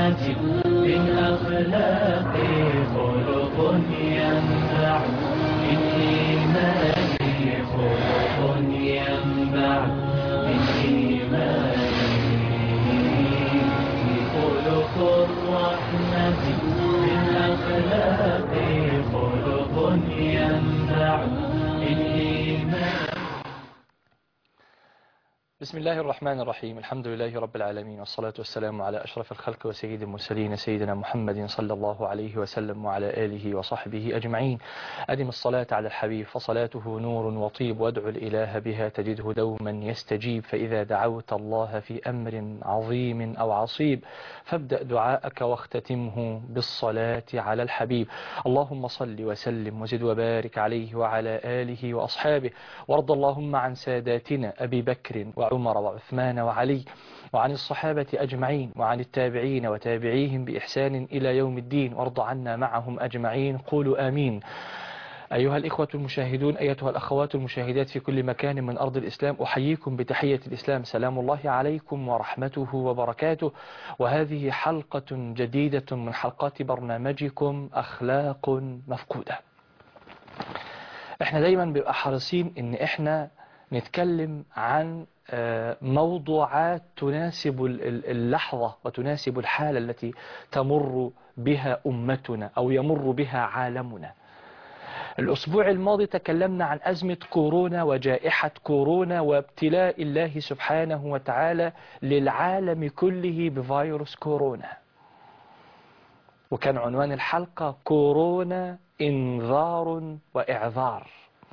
رحمة من أخلاقي خلق ينبع من إيماني خلق ينبع من إيماني خلق الرحمة من أخلاقي خلق ينبع من إيماني بسم الله الرحمن الرحيم الحمد لله رب العالمين والصلاة والسلام على أشرف الخلق وسيد المرسلين سيدنا محمد صلى الله عليه وسلم وعلى آله وصحبه أجمعين أدم الصلاة على الحبيب فصلاته نور وطيب وادعو الإله بها تجده دوما يستجيب فإذا دعوت الله في أمر عظيم أو عصيب فابدأ دعاءك واختتمه بالصلاة على الحبيب اللهم صل وسلم وزد وبارك عليه وعلى آله وأصحابه وارض اللهم عن ساداتنا أبي بكر وعمر وعثمان وعلي وعن الصحابة أجمعين وعن التابعين وتابعيهم بإحسان إلى يوم الدين وارض عنا معهم أجمعين قولوا آمين أيها الإخوة المشاهدون أيتها الأخوات المشاهدات في كل مكان من أرض الإسلام أحييكم بتحية الإسلام سلام الله عليكم ورحمته وبركاته وهذه حلقة جديدة من حلقات برنامجكم أخلاق مفقودة احنا دايما بيبقى حريصين ان احنا نتكلم عن موضوعات تناسب اللحظة وتناسب الحالة التي تمر بها أمتنا أو يمر بها عالمنا الأسبوع الماضي تكلمنا عن أزمة كورونا وجائحة كورونا وابتلاء الله سبحانه وتعالى للعالم كله بفيروس كورونا وكان عنوان الحلقة كورونا إنذار وإعذار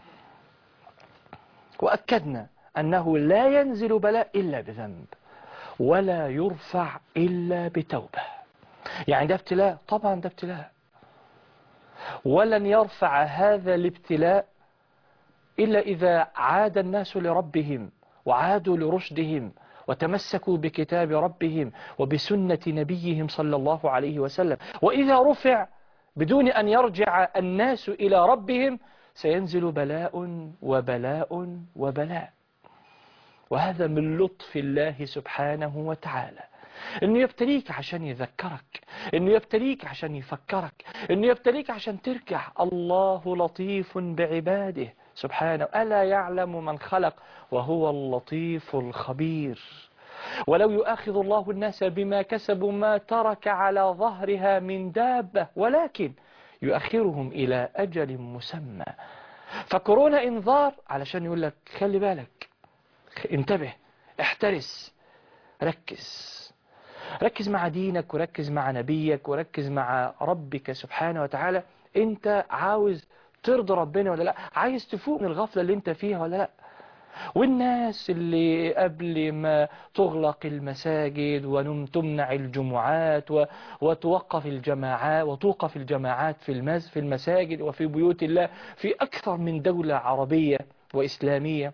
وأكدنا أنه لا ينزل بلاء إلا بذنب ولا يرفع إلا بتوبة يعني ده ابتلاء طبعا ده ابتلاء ولن يرفع هذا الابتلاء إلا إذا عاد الناس لربهم وعادوا لرشدهم وتمسكوا بكتاب ربهم وبسنة نبيهم صلى الله عليه وسلم وإذا رفع بدون أن يرجع الناس إلى ربهم سينزل بلاء وبلاء وبلاء وهذا من لطف الله سبحانه وتعالى انه يبتليك عشان يذكرك انه يبتليك عشان يفكرك انه يبتليك عشان ترجع الله لطيف بعباده سبحانه ألا يعلم من خلق وهو اللطيف الخبير ولو يؤاخذ الله الناس بما كسبوا ما ترك على ظهرها من دابة ولكن يؤخرهم إلى أجل مسمى فكورونا انذار علشان يقول لك خلي بالك انتبه احترس ركز ركز مع دينك وركز مع نبيك وركز مع ربك سبحانه وتعالى انت عاوز ترضي ربنا ولا لا عايز تفوق من الغفلة اللي انت فيها ولا لا والناس اللي قبل ما تغلق المساجد وتمنع الجمعات وتوقف الجماعات وتوقف الجماعات في المز في المساجد وفي بيوت الله في أكثر من دولة عربية وإسلامية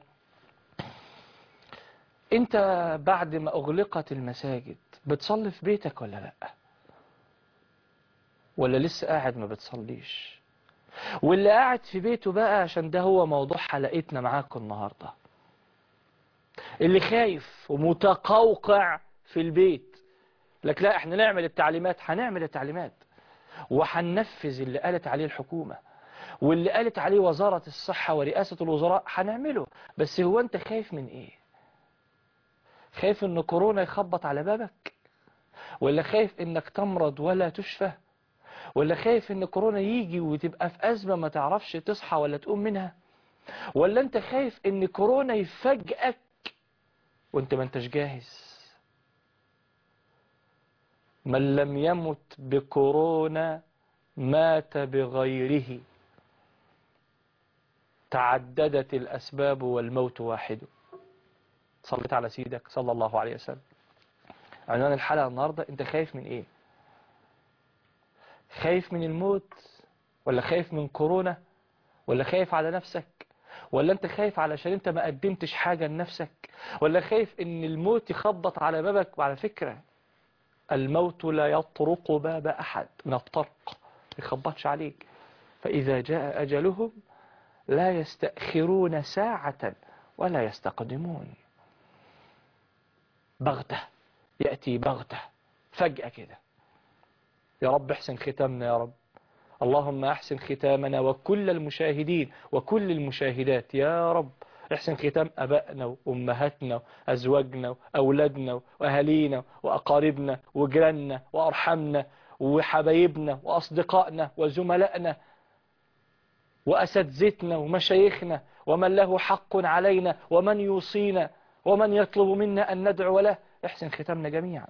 انت بعد ما أغلقت المساجد بتصلي في بيتك ولا لا ولا لسه قاعد ما بتصليش واللي قاعد في بيته بقى عشان ده هو موضوع حلقتنا معاكم النهاردة اللي خايف ومتقوقع في البيت لك لا احنا نعمل التعليمات هنعمل التعليمات وهننفذ اللي قالت عليه الحكومة واللي قالت عليه وزارة الصحة ورئاسة الوزراء هنعمله بس هو انت خايف من ايه خايف ان كورونا يخبط على بابك ولا خايف انك تمرض ولا تشفى ولا خايف ان كورونا يجي وتبقى في أزمة ما تعرفش تصحى ولا تقوم منها ولا انت خايف ان كورونا يفاجئك وانت ما انتش جاهز من لم يمت بكورونا مات بغيره تعددت الأسباب والموت واحد صليت على سيدك صلى الله عليه وسلم عنوان الحلقة النهاردة انت خايف من ايه خايف من الموت ولا خايف من كورونا ولا خايف على نفسك ولا انت خايف علشان انت ما قدمتش حاجة لنفسك ولا خايف ان الموت يخبط على بابك وعلى فكرة الموت لا يطرق باب احد من الطرق يخبطش عليك فاذا جاء اجلهم لا يستأخرون ساعة ولا يستقدمون بغتة يأتي بغتة فجأة كده يا رب احسن ختامنا يا رب اللهم احسن ختامنا وكل المشاهدين وكل المشاهدات يا رب احسن ختام ابائنا وامهاتنا وازواجنا واولادنا واهالينا واقاربنا وجيراننا وارحامنا وحبايبنا واصدقائنا وزملائنا واساتذتنا ومشايخنا ومن له حق علينا ومن يوصينا ومن يطلب منا ان ندعو له احسن ختامنا جميعا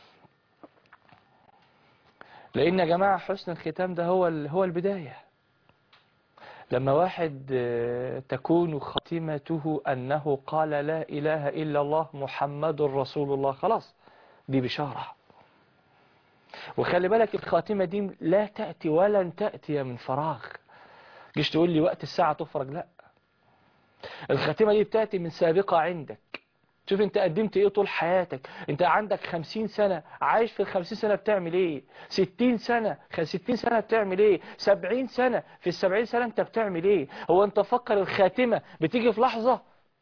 لان يا جماعه حسن الختام ده هو ال- هو البدايه لما واحد آه، تكون خاتمته أنه قال لا إله إلا الله محمد رسول الله خلاص دي بشارة وخلي بالك الخاتمة دي لا تأتي ولن تأتي من فراغ جيش تقول لي وقت الساعة تفرج لا الخاتمة دي بتأتي من سابقة عندك شوف انت قدمت ايه طول حياتك انت عندك خمسين سنة عايش في الخمسين سنة بتعمل ايه ستين سنة خ- ستين سنة بتعمل ايه سبعين سنة في السبعين سنة انت بتعمل ايه هو انت فكر الخاتمة بتيجي في لحظة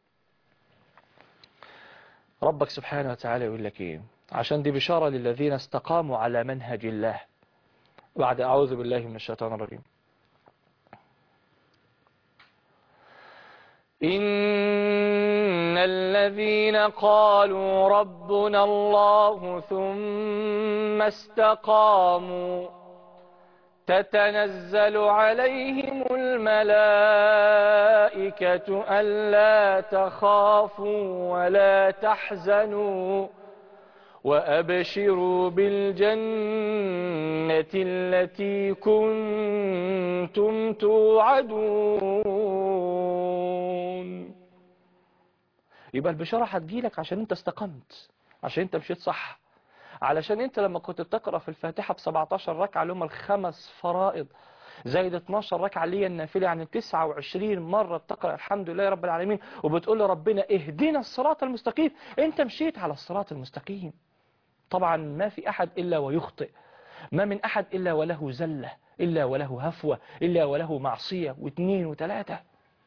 ربك سبحانه وتعالى يقول لك ايه عشان دي بشارة للذين استقاموا على منهج الله بعد أعوذ بالله من الشيطان الرجيم إن الذين قالوا ربنا الله ثم استقاموا تتنزل عليهم الملائكة ألا تخافوا ولا تحزنوا وأبشروا بالجنة التي كنتم توعدون يبقى البشارة هتجيلك عشان انت استقمت عشان انت مشيت صح علشان انت لما كنت بتقرأ في الفاتحة ب 17 ركعة اللي هم الخمس فرائض زائد 12 ركعة اللي هي النافلة يعني 29 مرة بتقرأ الحمد لله رب العالمين وبتقول لربنا اهدنا الصراط المستقيم انت مشيت على الصراط المستقيم طبعا ما في أحد إلا ويخطئ ما من أحد إلا وله زلة إلا وله هفوة إلا وله معصية واثنين وثلاثة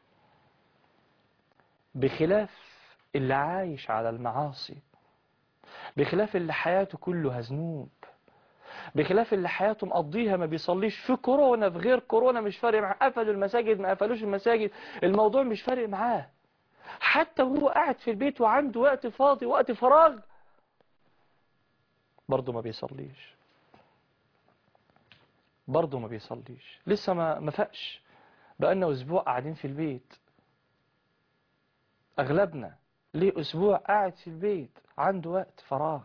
بخلاف اللي عايش على المعاصي بخلاف اللي حياته كله ذنوب بخلاف اللي حياته مقضيها ما بيصليش في كورونا في غير كورونا مش فارق معاه قفلوا المساجد ما قفلوش المساجد الموضوع مش فارق معاه حتى وهو قاعد في البيت وعنده وقت فاضي وقت فراغ برضه ما بيصليش برضه ما بيصليش لسه ما ما فاقش بقالنا اسبوع قاعدين في البيت اغلبنا ليه اسبوع قاعد في البيت عنده وقت فراغ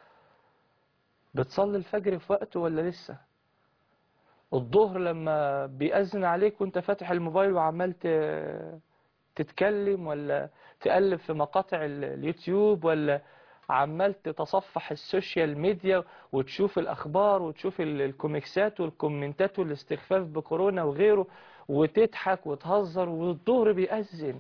بتصلي الفجر في وقته ولا لسه الظهر لما بيأذن عليك وانت فاتح الموبايل وعمال ت- تتكلم ولا تقلب في مقاطع ال- اليوتيوب ولا عمال تتصفح السوشيال ميديا وتشوف الأخبار وتشوف ال- الكوميكسات والكومنتات والاستخفاف بكورونا وغيره وتضحك وتهزر والظهر بيأذن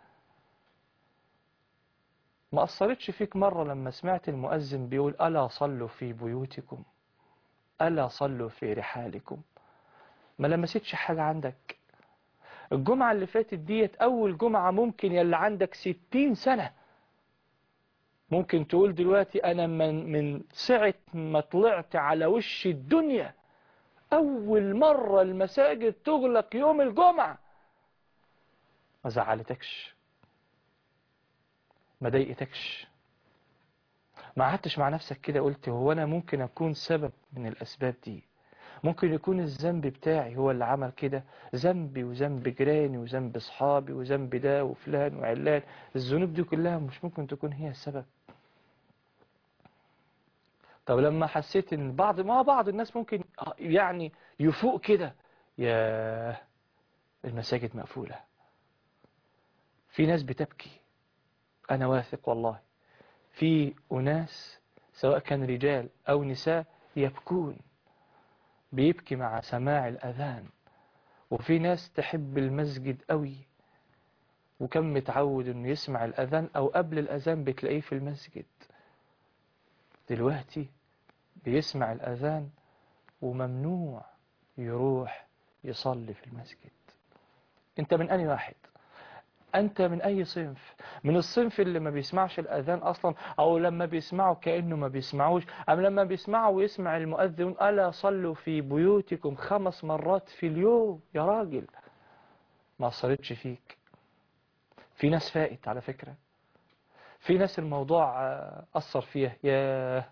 ما أثرتش فيك مرة لما سمعت المؤذن بيقول ألا صلوا في بيوتكم ألا صلوا في رحالكم ما لمستش حاجة عندك الجمعة اللي فاتت ديت أول جمعة ممكن يلي عندك ستين سنة ممكن تقول دلوقتي أنا من, من ساعة ما طلعت على وش الدنيا أول مرة المساجد تغلق يوم الجمعة ما زعلتكش ما ضايقتكش ما قعدتش مع نفسك كده قلت هو أنا ممكن أكون سبب من الأسباب دي ممكن يكون الذنب بتاعي هو اللي عمل كده ذنبي وذنب جيراني وذنب اصحابي وذنب ده وفلان وعلان الذنوب دي كلها مش ممكن تكون هي السبب طب لما حسيت ان بعض ما بعض الناس ممكن يعني يفوق كده يا المساجد مقفولة في ناس بتبكي انا واثق والله في اناس سواء كان رجال او نساء يبكون بيبكي مع سماع الأذان وفي ناس تحب المسجد قوي وكم متعود انه يسمع الأذان أو قبل الأذان بتلاقيه في المسجد دلوقتي بيسمع الأذان وممنوع يروح يصلي في المسجد انت من أي واحد أنت من أي صنف من الصنف اللي ما بيسمعش الأذان أصلا أو لما بيسمعوا كأنه ما بيسمعوش أم لما بيسمعوا ويسمع المؤذن ألا صلوا في بيوتكم خمس مرات في اليوم يا راجل ما أثرتش فيك في ناس فائت على فكرة في ناس الموضوع آه، أثر فيها يا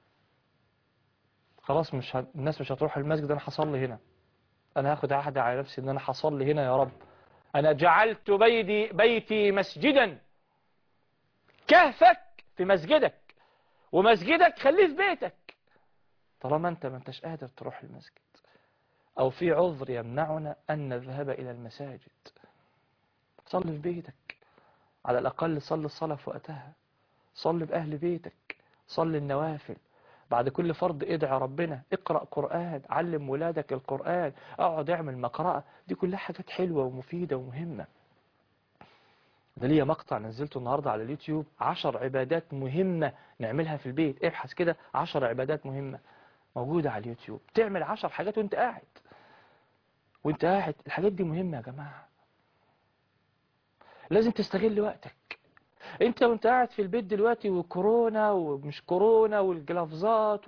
خلاص مش ه... الناس مش هتروح المسجد أنا هصلي هنا أنا هاخد عهد على نفسي إن أنا هصلي هنا يا رب أنا جعلت بيدي بيتي مسجدا كهفك في مسجدك ومسجدك خليه في بيتك طالما أنت ما أنتش قادر تروح المسجد أو في عذر يمنعنا أن نذهب إلى المساجد صلي في بيتك على الأقل صلي الصلاة في وقتها صلي بأهل بيتك صلي النوافل بعد كل فرض ادعى ربنا اقرأ قرآن علم ولادك القرآن اقعد اعمل مقرأة دي كلها حاجات حلوة ومفيدة ومهمة ده ليا مقطع نزلته النهاردة على اليوتيوب عشر عبادات مهمة نعملها في البيت ابحث كده عشر عبادات مهمة موجودة على اليوتيوب تعمل عشر حاجات وانت قاعد وانت قاعد الحاجات دي مهمة يا جماعة لازم تستغل وقتك انت وانت قاعد في البيت دلوقتي وكورونا ومش كورونا والجلافزات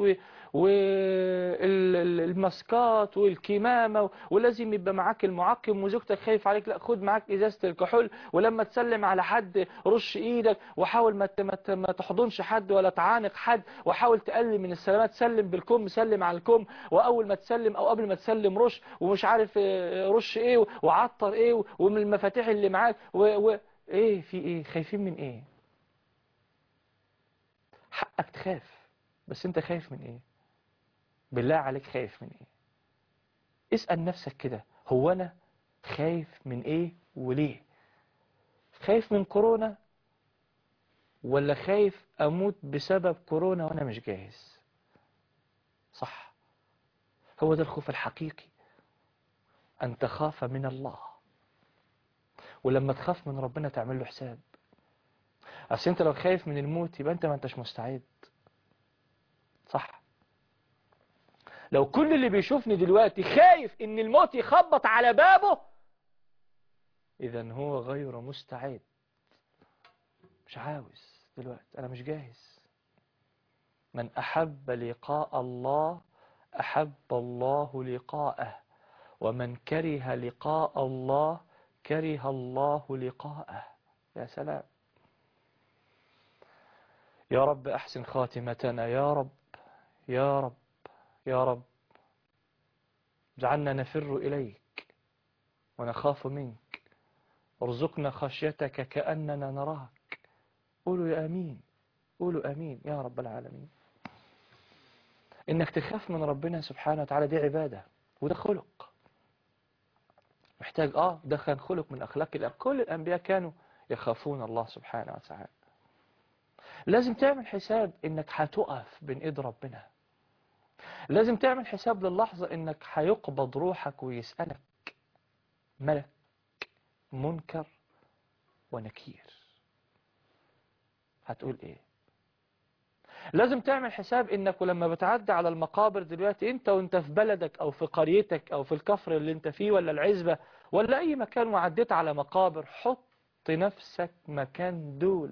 والماسكات والكمامة ولازم يبقى معاك المعقم وزوجتك خايف عليك لا خد معاك ازازة الكحول ولما تسلم على حد رش ايدك وحاول ما ت- ما ت- ما تحضنش حد ولا تعانق حد وحاول تقلل من السلامات سلم بالكم سلم على الكم واول ما تسلم او قبل ما تسلم رش ومش عارف اه، رش ايه وعطر ايه ومن المفاتيح اللي معاك و... و... ايه في ايه خايفين من ايه حقك تخاف بس انت خايف من ايه بالله عليك خايف من ايه اسأل نفسك كده هو انا خايف من ايه وليه خايف من كورونا ولا خايف اموت بسبب كورونا وانا مش جاهز صح هو ده الخوف الحقيقي ان تخاف من الله ولما تخاف من ربنا تعمل له حساب اصل انت لو خايف من الموت يبقى انت ما انتش مستعد صح لو كل اللي بيشوفني دلوقتي خايف ان الموت يخبط على بابه اذا هو غير مستعد مش عاوز دلوقتي انا مش جاهز من احب لقاء الله احب الله لقاءه ومن كره لقاء الله كره الله لقاءه يا سلام يا رب أحسن خاتمتنا يا رب يا رب يا رب اجعلنا نفر إليك ونخاف منك ارزقنا خشيتك كأننا نراك قولوا يا أمين قولوا أمين يا رب العالمين إنك تخاف من ربنا سبحانه وتعالى دي عبادة وده خلق محتاج اه ده كان خلق من اخلاق الأنبياء كل الانبياء كانوا يخافون الله سبحانه وتعالى لازم تعمل حساب انك هتقف بين ايد ربنا لازم تعمل حساب للحظة انك هيقبض روحك ويسألك ملك منكر ونكير هتقول ايه لازم تعمل حساب انك ولما بتعدي على المقابر دلوقتي انت وانت في بلدك او في قريتك او في الكفر اللي انت فيه ولا العزبة ولا اي مكان وعديت على مقابر حط نفسك مكان دول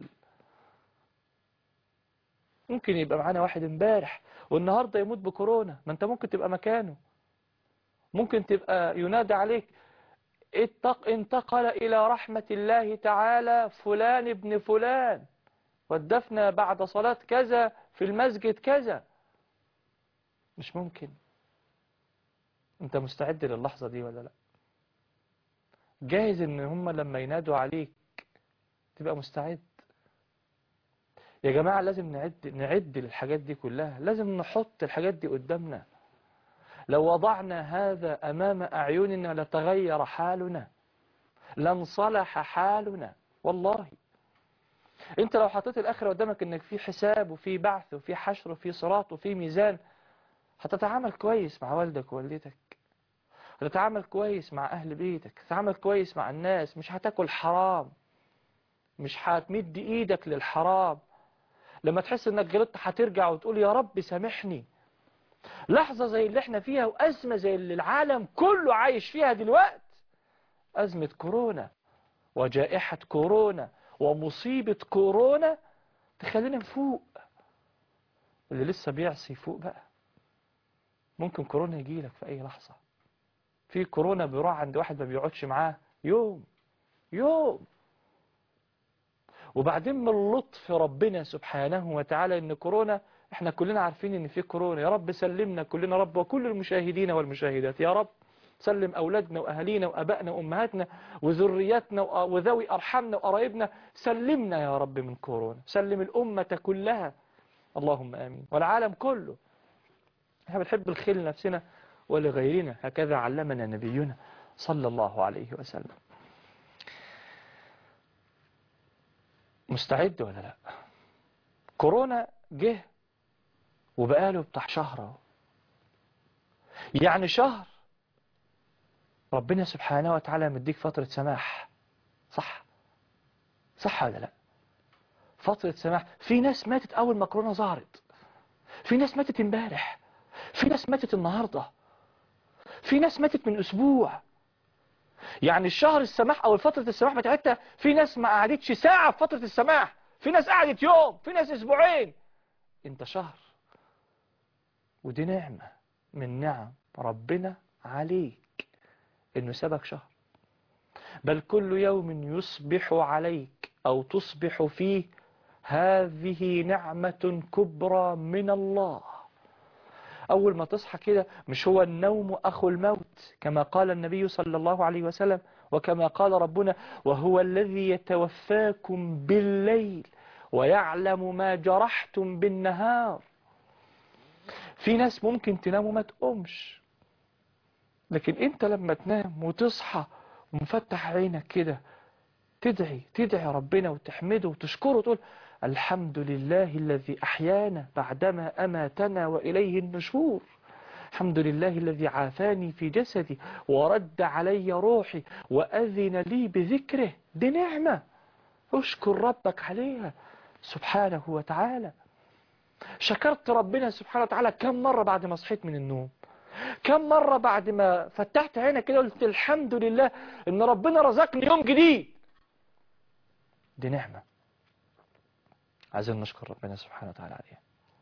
ممكن يبقى معانا واحد امبارح والنهاردة يموت بكورونا ما انت ممكن تبقى مكانه ممكن تبقى ينادى عليك اتق انتقل الى رحمة الله تعالى فلان ابن فلان والدفن بعد صلاة كذا في المسجد كذا مش ممكن انت مستعد للحظة دي ولا لا جاهز ان هم لما ينادوا عليك تبقى مستعد يا جماعة لازم نعد نعد الحاجات دي كلها لازم نحط الحاجات دي قدامنا لو وضعنا هذا أمام أعيننا لتغير حالنا لانصلح حالنا والله انت لو حطيت الآخرة قدامك انك في حساب وفي بعث وفي حشر وفي صراط وفي ميزان هتتعامل كويس مع والدك ووالدتك هتتعامل كويس مع أهل بيتك هتتعامل كويس مع الناس مش هتاكل حرام مش هتمد ايدك للحرام لما تحس انك غلطت هترجع وتقول يا رب سامحني لحظة زي اللي احنا فيها وأزمة زي اللي العالم كله عايش فيها دلوقت أزمة كورونا وجائحة كورونا ومصيبة كورونا تخلينا نفوق اللي لسه بيعصي فوق بقى ممكن كورونا يجيلك في أي لحظة في كورونا بيروح عند واحد ما بيقعدش معاه يوم يوم وبعدين من لطف ربنا سبحانه وتعالى ان كورونا احنا كلنا عارفين ان في كورونا يا رب سلمنا كلنا رب وكل المشاهدين والمشاهدات يا رب سلم أولادنا وأهالينا وأبائنا وأمهاتنا وذرياتنا وذوي أرحامنا وقرايبنا سلمنا يا رب من كورونا سلم الأمة كلها اللهم آمين والعالم كله احنا بنحب الخير لنفسنا ولغيرنا هكذا علمنا نبينا صلى الله عليه وسلم مستعد ولا لا كورونا جه وبقاله بتاع شهر اهو. يعني شهر ربنا سبحانه وتعالى مديك فترة سماح صح صح ولا لا فترة سماح في ناس ماتت أول ما كورونا ظهرت في ناس ماتت امبارح في ناس ماتت النهاردة في ناس ماتت من أسبوع يعني الشهر السماح أو فترة السماح بتاعتها في ناس ما قعدتش ساعة في فترة السماح في ناس قعدت يوم في ناس أسبوعين انت شهر ودي نعمة من نعم ربنا عليك انه سابك شهر بل كل يوم يصبح عليك او تصبح فيه هذه نعمة كبرى من الله أول ما تصحى كده مش هو النوم أخو الموت كما قال النبي صلى الله عليه وسلم وكما قال ربنا وهو الذي يتوفاكم بالليل ويعلم ما جرحتم بالنهار في ناس ممكن تنام وما تقومش لكن انت لما تنام وتصحى ومفتح عينك كده تدعي تدعي ربنا وتحمده وتشكره وتقول الحمد لله الذي أحيانا بعدما أماتنا وإليه النشور الحمد لله الذي عافاني في جسدي ورد علي روحي وأذن لي بذكره دي نعمة اشكر ربك عليها سبحانه وتعالى شكرت ربنا سبحانه وتعالى كم مرة بعد ما صحيت من النوم كم مرة بعد ما فتحت عينك كده قلت الحمد لله ان ربنا رزقني يوم جديد دي نعمة عايزين نشكر ربنا سبحانه وتعالى عليها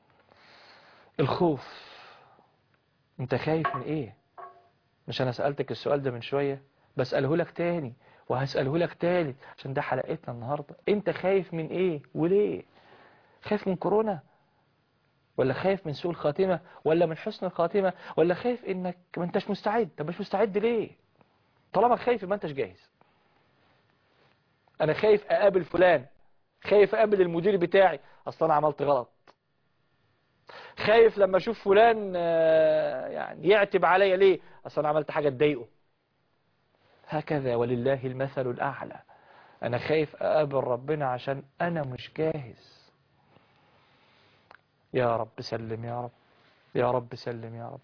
الخوف انت خايف من ايه مش انا سألتك السؤال ده من شوية بسأله لك تاني وهسأله لك تالت عشان ده حلقتنا النهاردة انت خايف من ايه وليه خايف من كورونا ولا خايف من سوء الخاتمة ولا من حسن الخاتمة ولا خايف انك ما انتش مستعد طب مش مستعد ليه طالما خايف ما انتش جاهز انا خايف اقابل فلان خايف اقابل المدير بتاعي اصلا انا عملت غلط خايف لما اشوف فلان آه، يعني يعتب عليا ليه اصلا انا عملت حاجة تضايقه هكذا ولله المثل الاعلى انا خايف اقابل ربنا عشان انا مش جاهز يا رب سلم يا رب يا رب سلم يا رب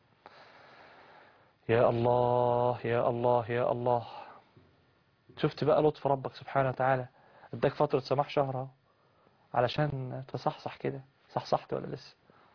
يا الله يا الله يا الله شفت بقى لطف ربك سبحانه وتعالى اداك فترة سماح شهر اهو علشان تصحصح كده صحصحت ولا لسه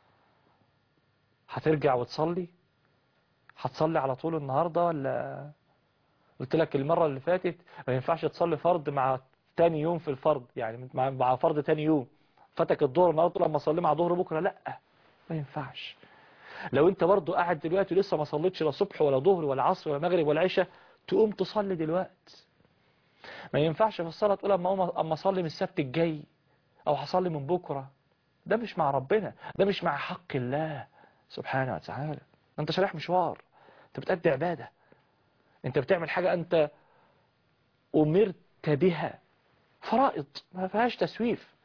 هترجع وتصلي هتصلي على طول النهاردة ولا قلت لك المرة اللي فاتت ما ينفعش تصلي فرض مع تاني يوم في الفرض يعني مع مع فرض تاني يوم فاتك الظهر النهارده لما اصلي مع ظهر بكره لا ما ينفعش لو انت برضو قاعد دلوقتي لسه ما صليتش لا صبح ولا ظهر ولا عصر ولا مغرب ولا عشاء تقوم تصلي دلوقتي ما ينفعش في الصلاه تقول اما اقوم اما اصلي من السبت الجاي او هصلي من بكره ده مش مع ربنا ده مش مع حق الله سبحانه وتعالى انت شارح مشوار انت بتأدي عباده انت بتعمل حاجه انت امرت بها فرائض ما فيهاش تسويف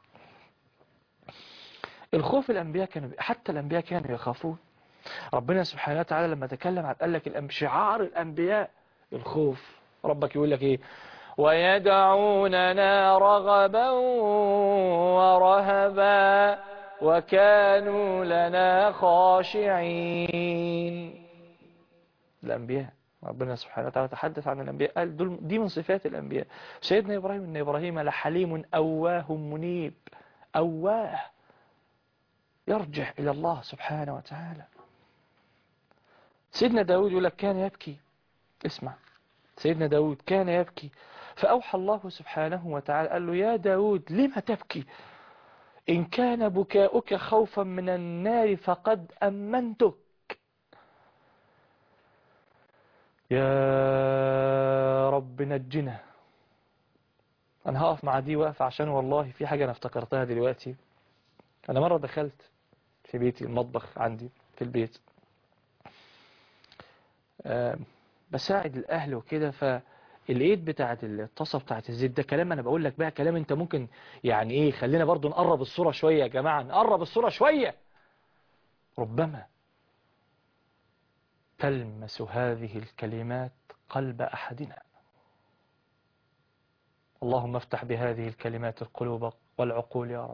الخوف الأنبياء كانوا حتى الأنبياء كانوا يخافون ربنا سبحانه وتعالى لما تكلم عن قال لك الأنب- شعار الأنبياء الخوف ربك يقول لك إيه ويدعوننا رغبا ورهبا وكانوا لنا خاشعين الأنبياء ربنا سبحانه وتعالى تحدث عن الأنبياء قال دول دي من صفات الأنبياء سيدنا إبراهيم إن إبراهيم لحليم أواه منيب أواه يرجع إلى الله سبحانه وتعالى سيدنا داود يقول لك كان يبكي اسمع سيدنا داود كان يبكي فأوحى الله سبحانه وتعالى قال له يا داود لم تبكي إن كان بكاؤك خوفا من النار فقد أمنتك يا رب نجنا أنا هقف مع دي وقف عشان والله في حاجة أنا افتكرتها دلوقتي أنا مرة دخلت في بيتي المطبخ عندي في البيت آه، بساعد الأهل وكده فالإيد بتاعت الطاسة بتاعت الزيت ده كلام أنا بقول لك بقى كلام أنت ممكن يعني إيه خلينا برضو نقرب الصورة شوية يا جماعة نقرب الصورة شوية ربما تلمس هذه الكلمات قلب أحدنا اللهم افتح بهذه الكلمات القلوب والعقول يا رب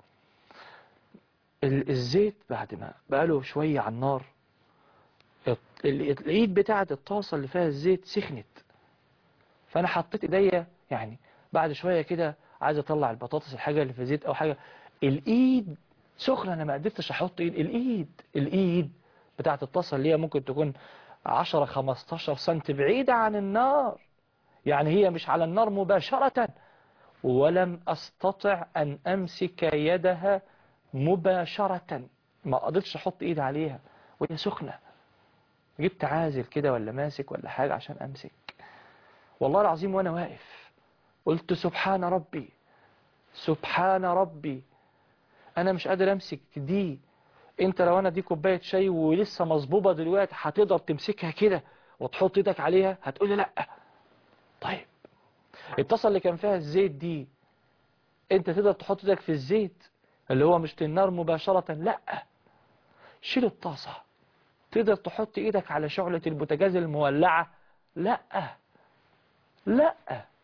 ال- الزيت بعد ما بقاله شوية على النار ال- ال- الايد بتاعت الطاسة اللي فيها الزيت سخنت فانا حطيت ايديا يعني بعد شوية كده عايز اطلع البطاطس الحاجة اللي في زيت او حاجة الايد سخنة انا ما قدرتش احط ايد الايد الايد بتاعت الطاسة اللي هي ممكن تكون 10 15 سنت بعيدة عن النار يعني هي مش على النار مباشرة ولم أستطع أن أمسك يدها مباشرة ما قدرتش أحط إيد عليها وهي سخنة جبت عازل كده ولا ماسك ولا حاجة عشان أمسك والله العظيم وأنا واقف قلت سبحان ربي سبحان ربي أنا مش قادر أمسك دي أنت لو أنا دي كوباية شاي ولسه مصبوبة دلوقتي هتقدر تمسكها كده وتحط إيدك عليها هتقولي لأ طيب الطاسة اللي كان فيها الزيت دي انت تقدر تحط ايدك في الزيت اللي هو مش في النار مباشرة لا شيل الطاسة تقدر تحط ايدك على شعلة البوتاجاز المولعة لا لا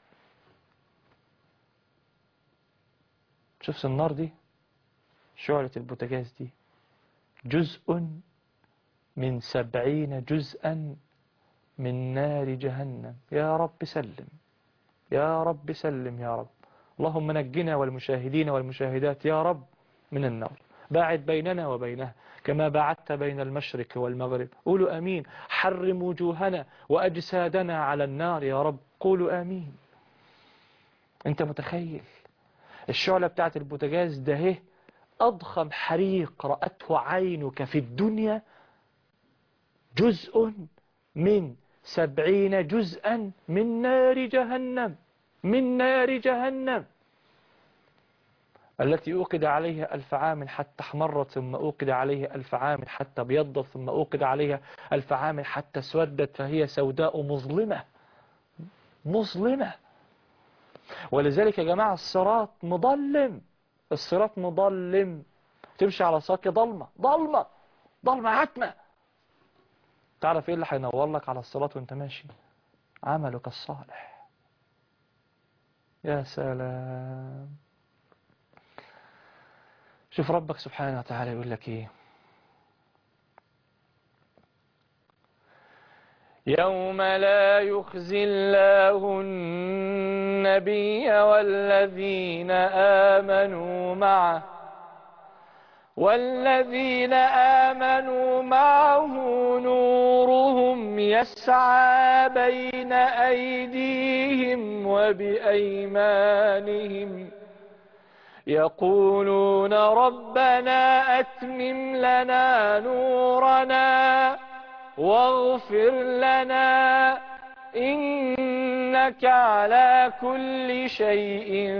شوف النار دي شعلة البوتاجاز دي جزء من سبعين جزءا من نار جهنم يا رب سلم يا رب سلم يا رب اللهم نجنا والمشاهدين والمشاهدات يا رب من النار باعد بيننا وبينها كما باعدت بين المشرق والمغرب قولوا أمين حرم وجوهنا وأجسادنا على النار يا رب قولوا آمين أنت متخيل الشعلة بتاعت البوتاجاز ده هي أضخم حريق رأته عينك في الدنيا جزء من سبعين جزءا من نار جهنم من نار جهنم التي أوقد عليها ألف عام حتى احمرت ثم أوقد عليها ألف عام حتى ابيضت ثم أوقد عليها ألف عام حتى اسودت فهي سوداء مظلمة مظلمة ولذلك يا جماعة الصراط مظلم الصراط مظلم تمشي على صراط ضلمة ضلمة ضلمة عتمة تعرف ايه اللي هينور لك على الصراط وانت ماشي عملك الصالح يا سلام شوف ربك سبحانه وتعالى يقول لك ايه يوم لا يخزي الله النبي والذين آمنوا معه والذين آمنوا معه نورهم يسعى بين أيديهم وبأيمانهم يقولون ربنا أتمم لنا نورنا واغفر لنا إنك على كل شيء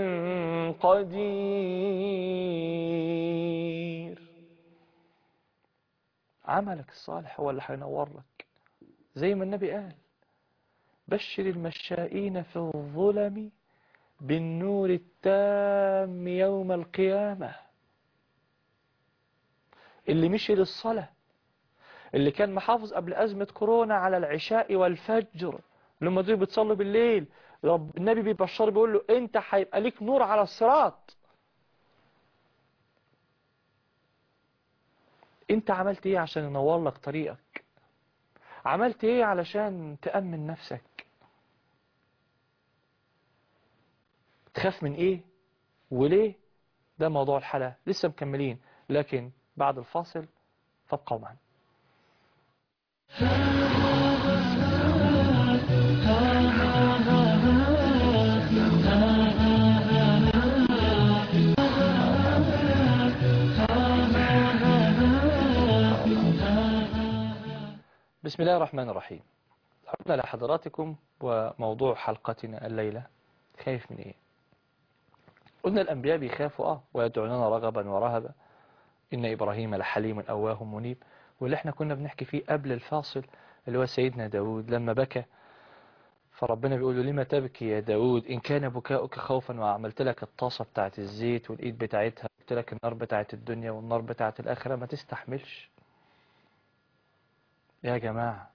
قدير عملك الصالح هو اللي هينور لك زي ما النبي قال بشر المشائين في الظلم بالنور التام يوم القيامة اللي مشي للصلاة اللي كان محافظ قبل أزمة كورونا على العشاء والفجر لما دول بتصلوا بالليل رب النبي بيبشر بيقول له انت هيبقى ليك نور على الصراط انت عملت ايه عشان ينور لك طريقك عملت ايه علشان تأمن نفسك تخاف من ايه وليه ده موضوع الحلقة لسه مكملين لكن بعد الفاصل فابقوا معنا بسم الله الرحمن الرحيم عدنا لحضراتكم وموضوع حلقتنا الليلة خايف من ايه قلنا الأنبياء بيخافوا اه ويدعوننا رغبا ورهبا إن إبراهيم لحليم أواه منيب واللي احنا كنا بنحكي فيه قبل الفاصل اللي هو سيدنا داود لما بكى فربنا بيقول له لما تبكي يا داود إن كان بكاؤك خوفا وعملت لك الطاسة بتاعت الزيت والإيد بتاعتها قلت لك النار بتاعت الدنيا والنار بتاعت الآخرة ما تستحملش يا جماعة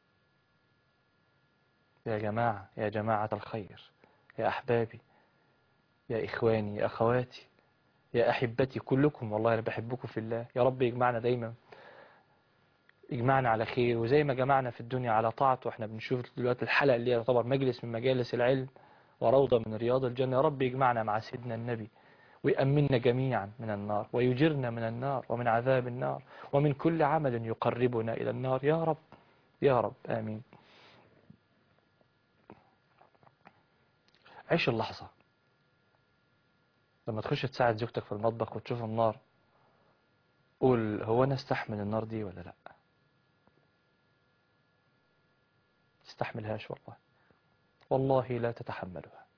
يا جماعة يا جماعة الخير يا أحبابي يا إخواني يا أخواتي يا أحبتي كلكم والله أنا بحبكم في الله يا رب يجمعنا دايما يجمعنا على خير وزي ما جمعنا في الدنيا على طاعته واحنا بنشوف دلوقتي الحلقة اللي يعتبر مجلس من مجالس العلم وروضة من رياض الجنة يا رب يجمعنا مع سيدنا النبي ويأمننا جميعا من النار ويجرنا من النار ومن عذاب النار ومن كل عمل يقربنا إلى النار يا رب يا رب آمين عيش اللحظة لما تخش تساعد زوجتك في المطبخ وتشوف النار قول هو أنا استحمل النار دي ولا لا تستحملهاش والله والله لا تتحملها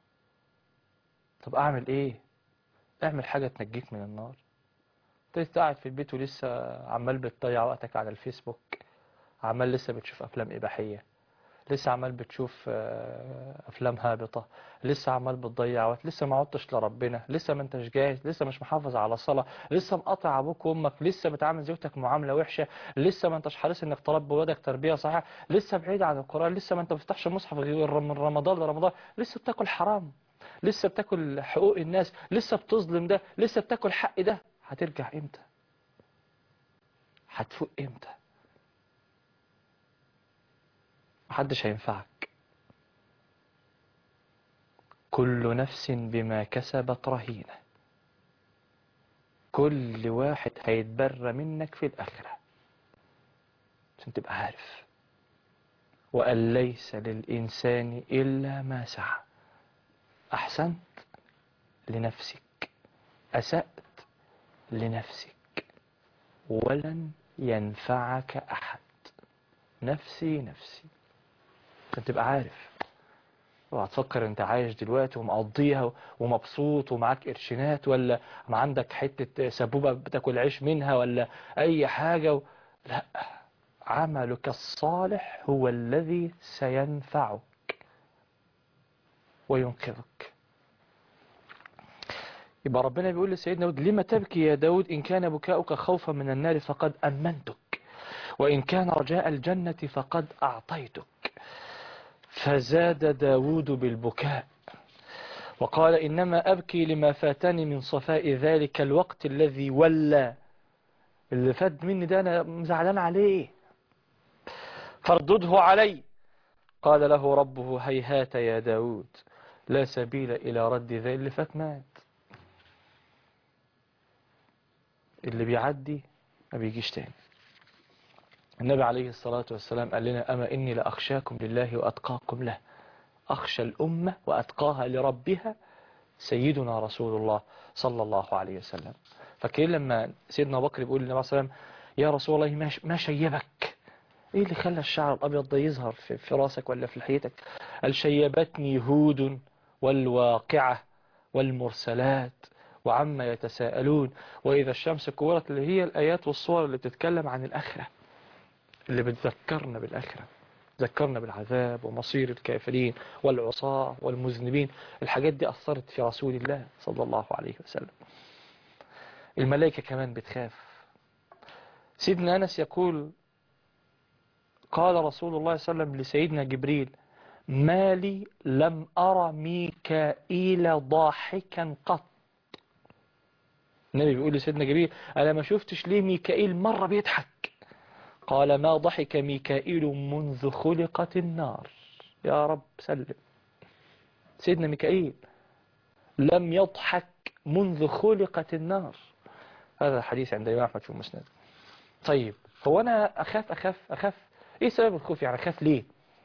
طب أعمل إيه اعمل حاجة تنجيك من النار انت قاعد في البيت ولسه عمال بتضيع وقتك على الفيسبوك عمال لسه بتشوف أفلام إباحية لسه عمال بتشوف أفلام هابطة لسه عمال بتضيع وقت لسه ما عدتش لربنا لسه ما انتش جاهز لسه مش محافظ على الصلاة لسه مقاطع أبوك وأمك لسه بتعامل زوجتك معاملة وحشة لسه ما انتش حريص انك تربي ولادك تربية صحيحة لسه بعيد عن القرآن لسه ما انت بتفتحش المصحف غير من رمضان لرمضان لسه بتاكل حرام لسه بتاكل حقوق الناس لسه بتظلم ده لسه بتاكل حق ده هترجع امتى هتفوق امتى محدش هينفعك كل نفس بما كسبت رهينة كل واحد هيتبرى منك في الآخرة عشان تبقى عارف وأن ليس للإنسان إلا ما سعى أحسنت لنفسك أسأت لنفسك ولن ينفعك أحد نفسي نفسي عشان تبقى عارف وهتفكر انت عايش دلوقتي ومقضيها ومبسوط ومعاك قرشينات ولا ما عندك حتة سبوبة بتاكل عيش منها ولا اي حاجة و... لا عملك الصالح هو الذي سينفعك وينقذك يبقى ربنا بيقول لسيدنا داود لما تبكي يا داود إن كان بكاؤك خوفا من النار فقد أمنتك وإن كان رجاء الجنة فقد أعطيتك فزاد داود بالبكاء وقال إنما أبكي لما فاتني من صفاء ذلك الوقت الذي ولى اللي فات مني ده أنا زعلان عليه فاردده علي قال له ربه هيهات يا داود لا سبيل إلى رد ذي اللي فات مات اللي بيعدي ما بيجيش تاني النبي عليه الصلاة والسلام قال لنا أما إني لأخشاكم لله وأتقاكم له أخشى الأمة وأتقاها لربها سيدنا رسول الله صلى الله عليه وسلم فكين لما سيدنا بكر بيقول للنبي صلى الله عليه وسلم يا رسول الله ما شيبك ايه اللي خلى الشعر الابيض ده يظهر في, في راسك ولا في لحيتك قال شيبتني هود والواقعة والمرسلات وعما يتساءلون وإذا الشمس كورت اللي هي الآيات والصور اللي بتتكلم عن الآخرة اللي بتذكرنا بالآخرة ذكرنا بالعذاب ومصير الكافرين والعصاة والمذنبين الحاجات دي أثرت في رسول الله صلى الله عليه وسلم الملائكة كمان بتخاف سيدنا أنس يقول قال رسول الله صلى الله عليه وسلم لسيدنا جبريل ما لي لم أرى ميكائيل ضاحكا قط النبي بيقول لسيدنا جبريل أنا ما شفتش ليه ميكائيل مرة بيضحك قال ما ضحك ميكائيل منذ خلقت النار يا رب سلم سيدنا ميكائيل لم يضحك منذ خلقت النار هذا الحديث عند الإمام أحمد في المسند طيب هو أنا أخاف أخاف أخاف إيه سبب الخوف يعني أخاف ليه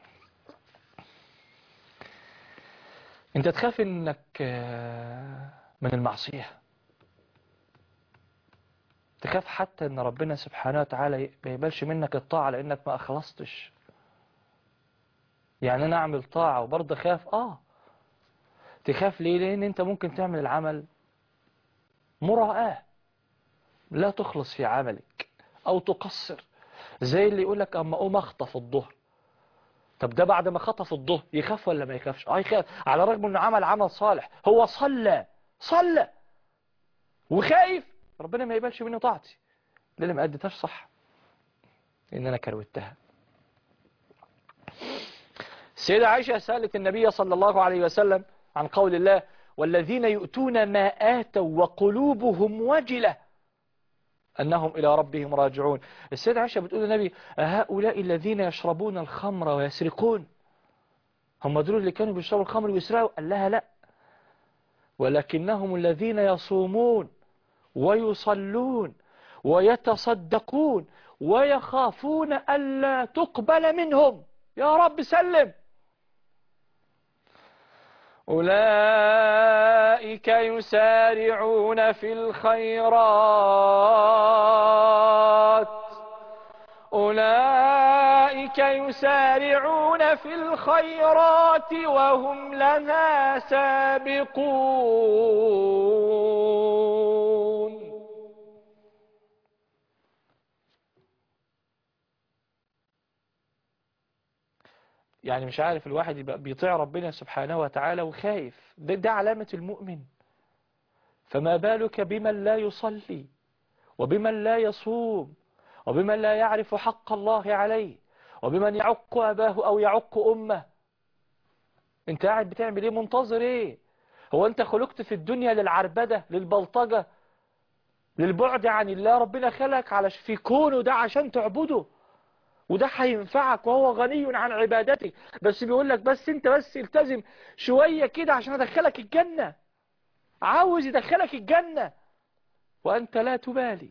أنت تخاف إنك من المعصية تخاف حتى ان ربنا سبحانه وتعالى ما يقبلش منك الطاعة لانك ما اخلصتش يعني انا اعمل طاعة وبرضه خاف اه تخاف ليه لان انت ممكن تعمل العمل مراءة لا تخلص في عملك او تقصر زي اللي يقولك اما اقوم اخطف الظهر طب ده بعد ما خطف الظهر يخاف ولا ما يخافش اه يخاف على الرغم انه عمل عمل صالح هو صلى صلى وخايف ربنا ما يقبلش مني طاعتي ليه ما اديتهاش صح ان انا كروتها السيدة عائشة سألت النبي صلى الله عليه وسلم عن قول الله والذين يؤتون ما آتوا وقلوبهم وجلة أنهم إلى ربهم راجعون السيدة عائشة بتقول للنبي هؤلاء الذين يشربون الخمر ويسرقون هم دول اللي كانوا بيشربوا الخمر ويسرقوا قال لها لا ولكنهم الذين يصومون ويصلون ويتصدقون ويخافون ألا تقبل منهم يا رب سلم أولئك يسارعون في الخيرات أولئك يسارعون في الخيرات وهم لها سابقون يعني مش عارف الواحد يبقى بيطيع ربنا سبحانه وتعالى وخايف ده, ده علامة المؤمن فما بالك بمن لا يصلي وبمن لا يصوم وبمن لا يعرف حق الله عليه وبمن يعق أباه أو يعق أمه انت قاعد بتعمل ايه منتظر ايه هو انت خلقت في الدنيا للعربدة للبلطجة للبعد عن الله ربنا خلقك على في كونه ده عشان تعبده وده هينفعك وهو غني عن عبادتك بس بيقول لك بس انت بس التزم شوية كده عشان ادخلك الجنة عاوز يدخلك الجنة وانت لا تبالي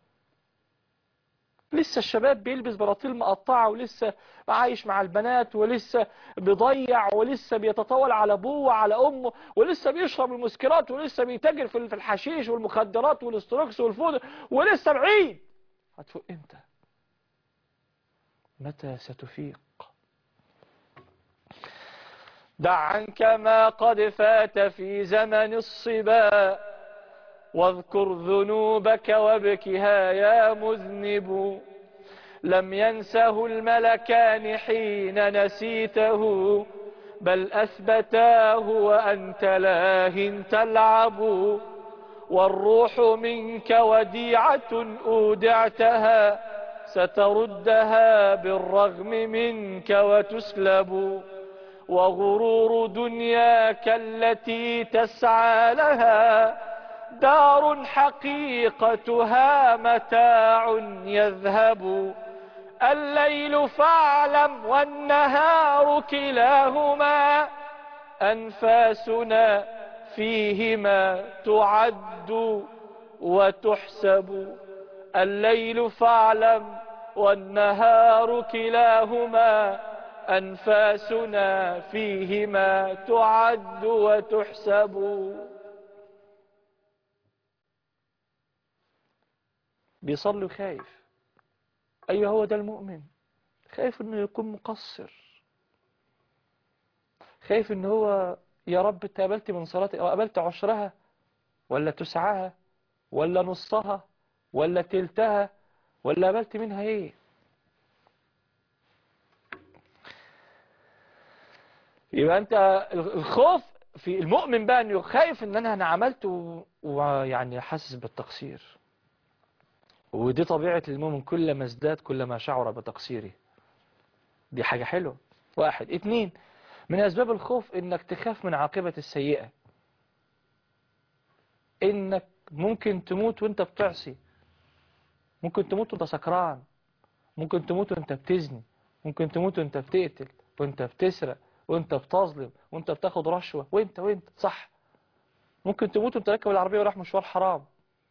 لسه الشباب بيلبس بناطيل مقطعة ولسه عايش مع البنات ولسه بيضيع ولسه بيتطاول على ابوه وعلى امه ولسه بيشرب المسكرات ولسه بيتاجر في الحشيش والمخدرات والاستروكس والفود ولسه بعيد هتفوق امتى متى ستفيق دع عنك ما قد فات في زمن الصبا واذكر ذنوبك وابكها يا مذنب لم ينسه الملكان حين نسيته بل أثبتاه وأنت لاه تلعب والروح منك وديعة أودعتها ستردها بالرغم منك وتسلب وغرور دنياك التي تسعى لها دار حقيقتها متاع يذهب الليل فاعلم والنهار كلاهما أنفاسنا فيهما تعد وتحسب الليل فاعلم والنهار كلاهما أنفاسنا فيهما تعد وتحسب بيصلي خايف أيوه هو ده المؤمن خايف انه يكون مقصر خايف ان هو يا رب انت قبلت من صلاتي او قبلت عشرها ولا تسعها ولا نصها ولا تلتها ولا قبلت منها ايه يبقى انت الخوف في المؤمن بقى انه خايف ان انا انا عملت ويعني حاسس بالتقصير ودي طبيعة المؤمن كلما ازداد كلما شعر بتقصيره دي حاجة حلوة واحد اتنين من اسباب الخوف انك تخاف من عاقبة السيئة انك ممكن تموت وانت بتعصي ممكن تموت وانت سكران ممكن تموت وانت بتزني ممكن تموت وانت بتقتل وانت بتسرق وانت بتظلم وانت بتاخد رشوة وانت وانت صح ممكن تموت وانت راكب العربية وراح مشوار حرام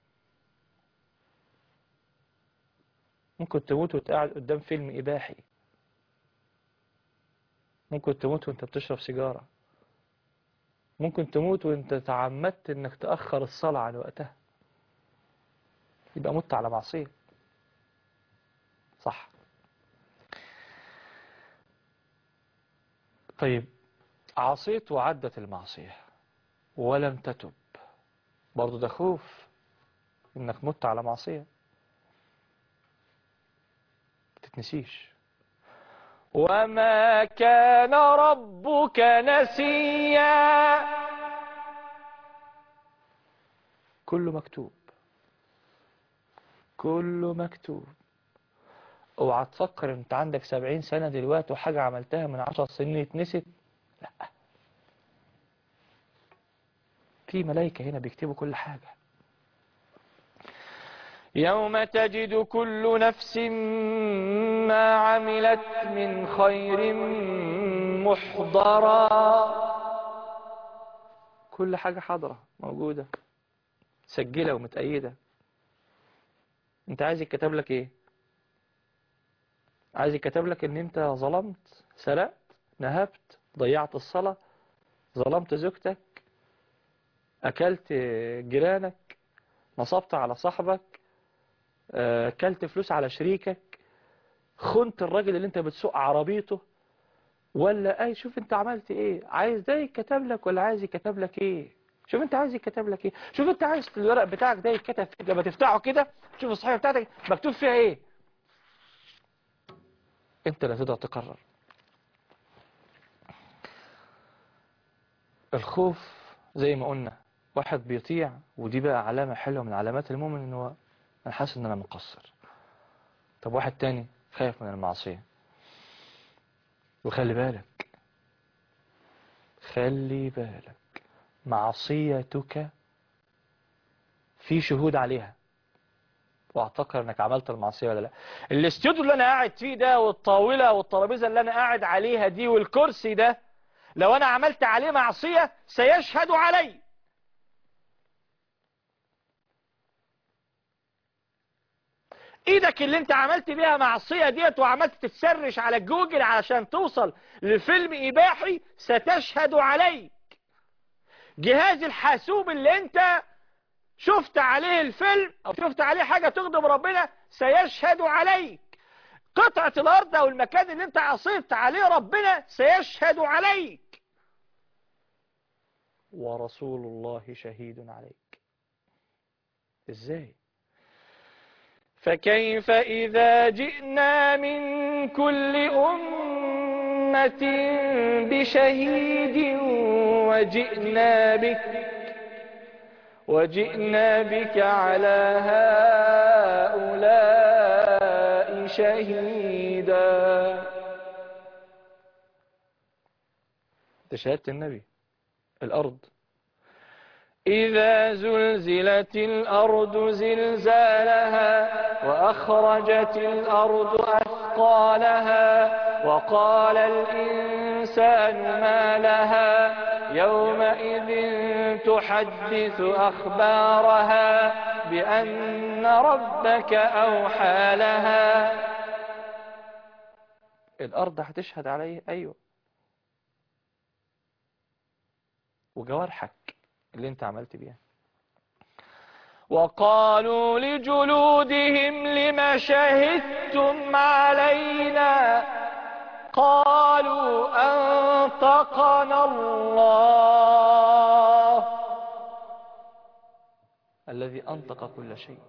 ممكن تموت وانت قاعد قدام فيلم إباحي ممكن تموت وانت بتشرب سيجارة ممكن تموت وانت تعمدت انك تأخر الصلاة عن وقتها يبقى مت على معصية صح طيب عصيت وعدت المعصية ولم تتب برضو ده خوف انك مت على معصية تتنسيش وما كان ربك نسيا كله مكتوب كله مكتوب اوعى تفكر انت عندك سبعين سنة دلوقتي وحاجة عملتها من عشر سنين اتنست لا في ملايكة هنا بيكتبوا كل حاجة يوم تجد كل نفس ما عملت من خير محضرا كل حاجة حاضرة موجودة سجلة ومتأيدة انت عايز يتكتب لك ايه عايز يتكتب لك ان انت ظلمت سرقت نهبت ضيعت الصلاة ظلمت زوجتك اكلت جيرانك نصبت على صاحبك اكلت فلوس على شريكك خنت الراجل اللي انت بتسوق عربيته ولا اي شوف انت عملت ايه عايز ده يتكتب لك ولا عايز يكتب لك ايه شوف انت عايز يتكتب لك ايه شوف انت عايز الورق بتاعك ده يتكتب فيه لما تفتحه كده شوف الصحيفه بتاعتك مكتوب فيها ايه انت لا تقدر تقرر الخوف زي ما قلنا واحد بيطيع ودي بقى علامة حلوة من علامات المؤمن ان هو انا حاسس ان انا مقصر طب واحد تاني خايف من المعصية وخلي بالك خلي بالك معصيتك في شهود عليها واعتقد انك عملت المعصية ولا لا الاستوديو اللي انا قاعد فيه ده والطاولة والترابيزة اللي انا قاعد عليها دي والكرسي ده لو انا عملت عليه معصية سيشهد علي ايدك اللي انت عملت بيها معصية ديت وعملت تتسرش على جوجل علشان توصل لفيلم اباحي ستشهد عليك جهاز الحاسوب اللي انت شفت عليه الفيلم او شفت عليه حاجة تغضب ربنا سيشهد عليك قطعة الارض او المكان اللي انت عصيت عليه ربنا سيشهد عليك ورسول الله شهيد عليك ازاي فكيف إذا جئنا من كل أمة بشهيد وجئنا بك وجئنا بك على هؤلاء شهيدا ده شهادة النبي الأرض إذا زلزلت الأرض زلزالها وأخرجت الأرض أثقالها وقال الإنسان ما لها يومئذ تحدث أخبارها بأن ربك أوحى لها الأرض هتشهد عليه أيوة وجوارحك اللي انت عملت بيها وقالوا لجلودهم لما شهدتم علينا قالوا أنطقنا الله الذي أنطق كل شيء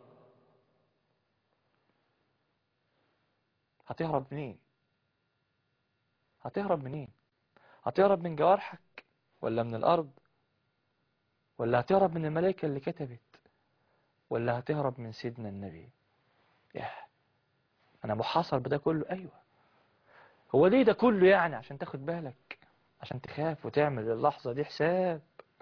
هتهرب منين هتهرب منين هتهرب من جوارحك ولا من الأرض ولا هتهرب من الملائكة اللي كتبت ولا هتهرب من سيدنا النبي ياه أنا محاصر بده كله أيوة هو ليه ده كله يعني عشان تاخد بالك عشان تخاف وتعمل اللحظة دي حساب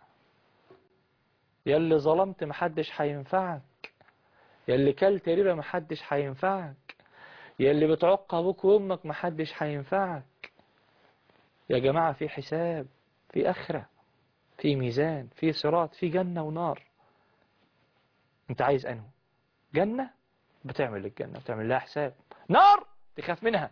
يلي ظلمت محدش هينفعك يلي كلت ربا محدش هينفعك يلي بتعق ابوك وامك محدش هينفعك يا جماعة في حساب في اخره في ميزان في صراط في جنة ونار انت عايز انه جنة بتعمل الجنة بتعمل لها حساب نار تخاف منها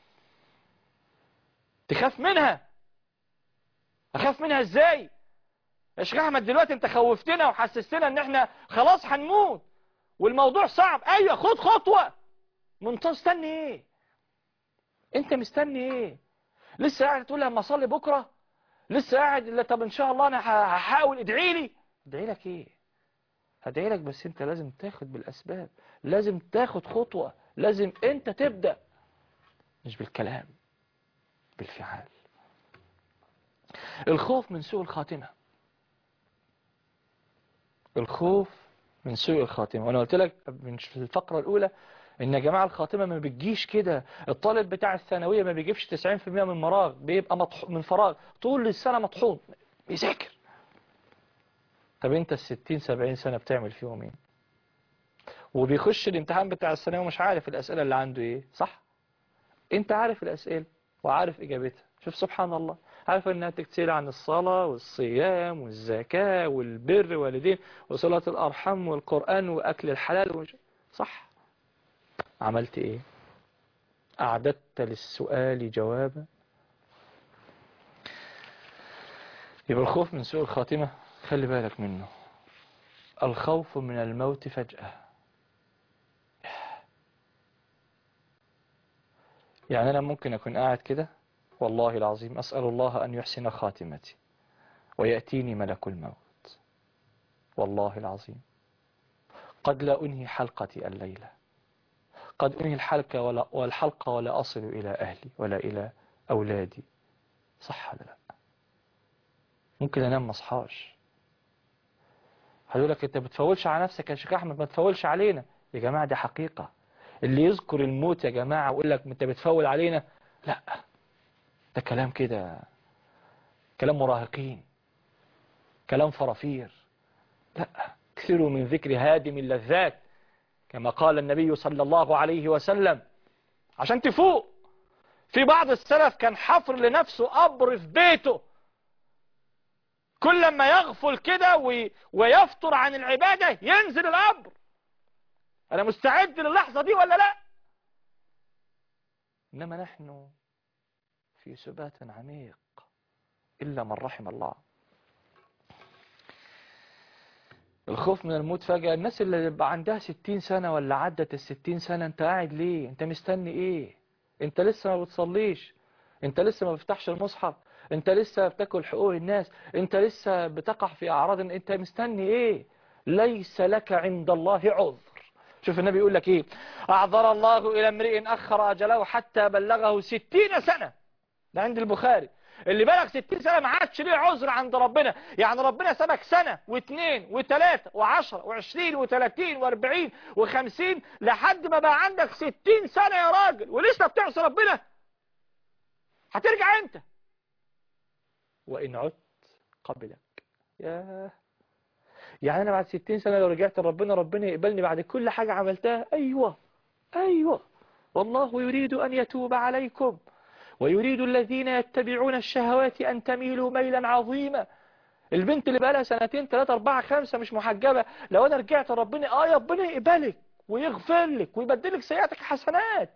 تخاف منها اخاف منها ازاي يا شيخ احمد دلوقتي انت خوفتنا وحسستنا ان احنا خلاص هنموت والموضوع صعب ايوه خد خطوة منت مستني ايه انت مستني ايه لسه قاعد تقول لما اصلي بكرة لسه قاعد لا طب ان شاء الله انا ه- هحاول ادعي لي ادعي لك ايه هدعي لك بس انت لازم تاخد بالاسباب لازم تاخد خطوة لازم انت تبدأ مش بالكلام بالفعال الخوف من سوء الخاتمة الخوف من سوء الخاتمة وانا قلت لك من في الفقرة الاولى ان يا جماعة الخاتمة ما بتجيش كده الطالب بتاع الثانوية ما بيجيبش 90% من مراغ بيبقى مطح... من فراغ طول السنة مطحون بيذاكر طب انت الستين سبعين سنة بتعمل فيهم ايه وبيخش الامتحان بتاع الثانوية ومش عارف الاسئلة اللي عنده ايه صح انت عارف الاسئلة وعارف اجابتها شوف سبحان الله عارف انها تكتير عن الصلاة والصيام والزكاة والبر والدين وصلاة الارحام والقرآن واكل الحلال ومش... صح عملت ايه اعددت للسؤال جوابا يبقى الخوف من سوء الخاتمة خلي بالك منه الخوف من الموت فجأة يعني أنا ممكن أكون قاعد كده والله العظيم أسأل الله أن يحسن خاتمتي ويأتيني ملك الموت والله العظيم قد لا أنهي حلقتي الليلة قد أنهي الحلقة ولا والحلقة ولا أصل إلى أهلي ولا إلى أولادي صح ولا لا ممكن أنام مصحاش هيقول لك أنت بتفولش على نفسك يا شيخ أحمد ما تفولش علينا يا جماعة دي حقيقة اللي يذكر الموت يا جماعة ويقول لك أنت بتفول علينا لا ده كلام كده كلام مراهقين كلام فرافير لا كثيروا من ذكر هادم اللذات كما قال النبي صلى الله عليه وسلم عشان تفوق في بعض السلف كان حفر لنفسه قبر في بيته كل ما يغفل كده وي- ويفطر عن العبادة ينزل القبر أنا مستعد للحظة دي ولا لا إنما نحن في سبات عميق إلا من رحم الله الخوف من الموت فجأة الناس اللي يبقى عندها ستين سنة ولا عدت الستين سنة انت قاعد ليه انت مستني ايه انت لسه ما بتصليش انت لسه ما بتفتحش المصحف انت لسه بتاكل حقوق الناس انت لسه بتقع في اعراض انت مستني ايه ليس لك عند الله عذر شوف النبي يقول لك ايه اعذر الله الى امرئ اخر اجله حتى بلغه ستين سنة ده عند البخاري اللي بلغ 60 سنة ما عادش ليه عذر عند ربنا يعني ربنا سابك سنة واثنين وثلاثة وعشرة وعشرين وثلاثين واربعين وخمسين لحد ما بقى عندك 60 سنة يا راجل ولسه بتعصي ربنا هترجع انت وإن عدت قبلك ياه يعني أنا بعد 60 سنة لو رجعت لربنا ربنا يقبلني بعد كل حاجة عملتها أيوة أيوة والله يريد أن يتوب عليكم ويريد الذين يتبعون الشهوات أن تميلوا ميلا عظيما البنت اللي بقالها سنتين ثلاثة أربعة خمسة مش محجبة لو أنا رجعت ربنا آه ربنا يقبلك ويغفر لك ويبدلك سيئاتك حسنات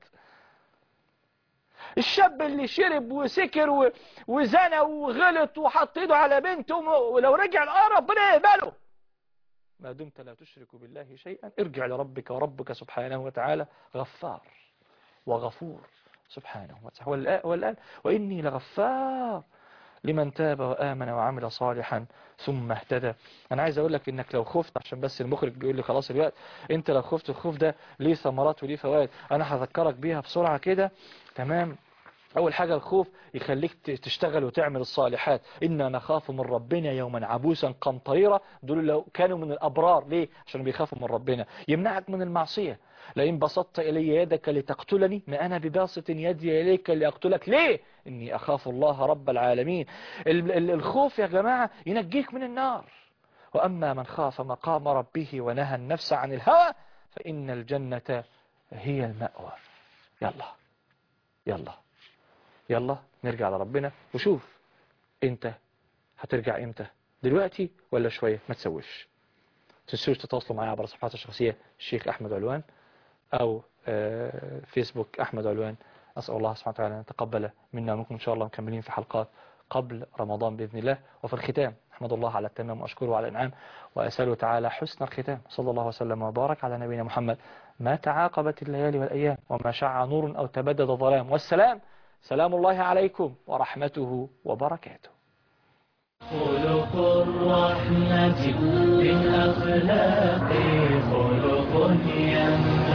الشاب اللي شرب وسكر و- وزنى وغلط وحط ايده على بنته وم- ولو رجع اه ربنا يقبله ما دمت لا تشرك بالله شيئا ارجع لربك وربك سبحانه وتعالى غفار وغفور سبحانه وتعالى والآ- والآن وإني لغفار لمن تاب وآمن وعمل صالحا ثم اهتدى أنا عايز أقول لك إنك لو خفت عشان بس المخرج بيقول لي خلاص الوقت أنت لو خفت الخوف ده ليه ثمرات وليه فوائد أنا هذكرك بيها بسرعة كده تمام أول حاجة الخوف يخليك ت- تشتغل وتعمل الصالحات إنا نخاف من ربنا يوما عبوسا قمطريرا دول لو كانوا من الأبرار ليه عشان بيخافوا من ربنا يمنعك من المعصية لئن بسطت إلي يدك لتقتلني ما أنا بباسط يدي إليك لأقتلك ليه إني أخاف الله رب العالمين ال- ال- الخوف يا جماعة ينجيك من النار وأما من خاف مقام ربه ونهى النفس عن الهوى فإن الجنة هي المأوى يلا يلا يلا نرجع لربنا وشوف انت هترجع امتى دلوقتي ولا شوية ما تسويش تنسوش تتواصلوا معايا عبر صفحات الشخصية الشيخ أحمد علوان أو آه، فيسبوك أحمد علوان أسأل الله سبحانه وتعالى أن يتقبل منا ومنكم إن شاء الله مكملين في حلقات قبل رمضان بإذن الله وفي الختام أحمد الله على التمام وأشكره على الإنعام وأسأله تعالى حسن الختام صلى الله وسلم وبارك على نبينا محمد ما تعاقبت الليالي والأيام وما شع نور أو تبدد ظلام والسلام سلام الله عليكم ورحمته وبركاته خلق الرحمة بالأخلاق خلق ينبع